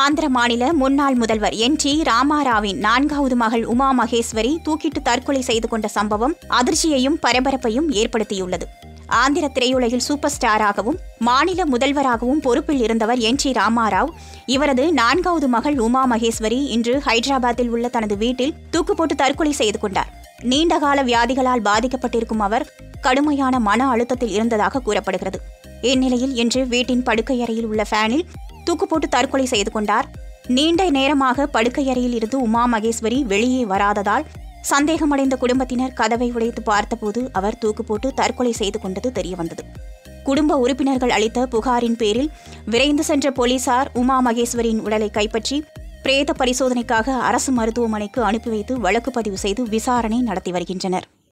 ஆந்திர மாநில முன்னாள் முதல்வர் என் டி ராமாராவின் நான்காவது மகள் உமா மகேஸ்வரி தூக்கிட்டு தற்கொலை செய்து கொண்ட சம்பவம் அதிர்ச்சியையும் பரபரப்பையும் ஏற்படுத்தியுள்ளது ஆந்திர திரையுலகில் சூப்பர் ஸ்டாராகவும் மாநில முதல்வராகவும் பொறுப்பில் இருந்தவர் என் டி ராமாராவ் இவரது நான்காவது மகள் உமா மகேஸ்வரி இன்று ஹைதராபாத்தில் உள்ள தனது வீட்டில் தூக்கு போட்டு தற்கொலை செய்து கொண்டார் நீண்டகால வியாதிகளால் பாதிக்கப்பட்டிருக்கும் அவர் கடுமையான மன அழுத்தத்தில் இருந்ததாக கூறப்படுகிறது இந்நிலையில் இன்று வீட்டின் படுக்கையறையில் உள்ள ஃபேனில் தூக்கு போட்டு தற்கொலை செய்து கொண்டார் நீண்ட நேரமாக படுக்கையறையில் இருந்து உமா மகேஸ்வரி வெளியே வராததால் சந்தேகமடைந்த குடும்பத்தினர் கதவை உடைத்து பார்த்தபோது அவர் தூக்கு போட்டு தற்கொலை செய்து கொண்டது தெரியவந்தது குடும்ப உறுப்பினர்கள் அளித்த புகாரின் பேரில் விரைந்து சென்ற போலீசார் உமா மகேஸ்வரியின் உடலை கைப்பற்றி பிரேத பரிசோதனைக்காக அரசு மருத்துவமனைக்கு அனுப்பி வைத்து வழக்கு பதிவு செய்து விசாரணை நடத்தி வருகின்றனர்